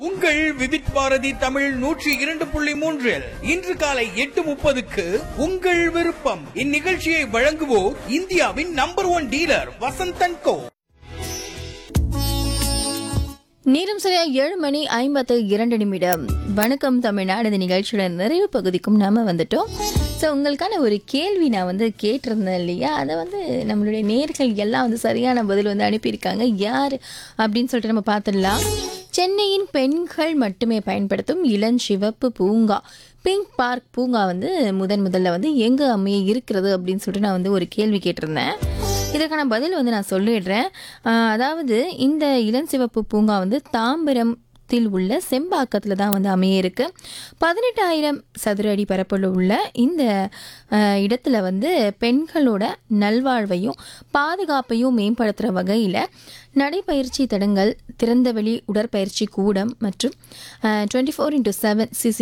உங்கள் விவித் பாரதி தமிழ் நூற்றி இரண்டு புள்ளி மூன்றில் இன்று காலை எட்டு முப்பதுக்கு உங்கள் விருப்பம் இந்நிகழ்ச்சியை வழங்குவோர் இந்தியாவின் number one dealer Vasanthan Co நேரம் சரியா ஏழு மணி ஐம்பத்து இரண்டு நிமிடம் வணக்கம் தமிழ்நாடு இந்த நிகழ்ச்சியோட நிறைவு பகுதிக்கும் நாம வந்துட்டோம் ஸோ உங்களுக்கான ஒரு கேள்வி நான் வந்து கேட்டிருந்தேன் இல்லையா அதை வந்து நம்மளுடைய நேர்கள் எல்லாம் வந்து சரியான பதில் வந்து அனுப்பியிருக்காங்க யார் அப்படின்னு சொல்லிட்டு நம்ம பார்த்துடலாம் சென்னையின் பெண்கள் மட்டுமே பயன்படுத்தும் இளஞ்சிவப்பு பூங்கா பிங்க் பார்க் பூங்கா வந்து முதன் முதல்ல வந்து எங்கே அமைய இருக்கிறது அப்படின்னு சொல்லிட்டு நான் வந்து ஒரு கேள்வி கேட்டிருந்தேன் இதற்கான பதில் வந்து நான் சொல்லிடுறேன் ஆஹ் அதாவது இந்த இளஞ்சிவப்பு பூங்கா வந்து தாம்பரத்தில் உள்ள செம்பாக்கத்தில் தான் வந்து அமைய இருக்கு பதினெட்டாயிரம் சதுர அடி பரப்பில் உள்ள இந்த ஆஹ் இடத்துல வந்து பெண்களோட நல்வாழ்வையும் பாதுகாப்பையும் மேம்படுத்துகிற வகையில் நடைப்பயிற்சி தடங்கள் திறந்தவெளி உடற்பயிற்சி கூடம் மற்றும் twenty four into seven CC